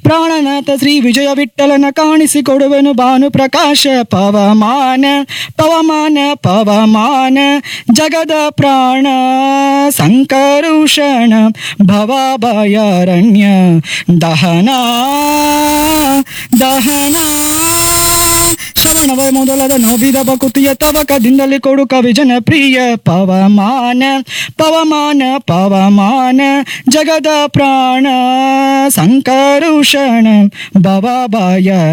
ಪ್ರಾಣನಾಥ ಶ್ರೀ ವಿಜಯ ವಿಠಲನ ಕಾಣಿಸಿಕೊಡುವೆನು ಭಾನು ಪ್ರಕಾಶ ಪವಮಾನ ಪವಮಾನ ಪವಮಾನ ಜಗದ ಪ್ರಾಣ ಸಂಕರುಷಣ ಭವಭಯಾರಣ್ಯ ದಹನ ದಹನ ಶ್ರವಣವ ಮೊದಲಾದ ನೋವಿದ ಬಕುತಿಯ ತವಕದಿಂದಲೇ ಕೊಡು ಕವಿ ಜನಪ್ರಿಯ ಪವಮಾನ ಪವಮಾನ ಪವಮಾನ ಜಗದ ಪ್ರಾಣ ಸಂಕರುಷಣ ಭವಭಯ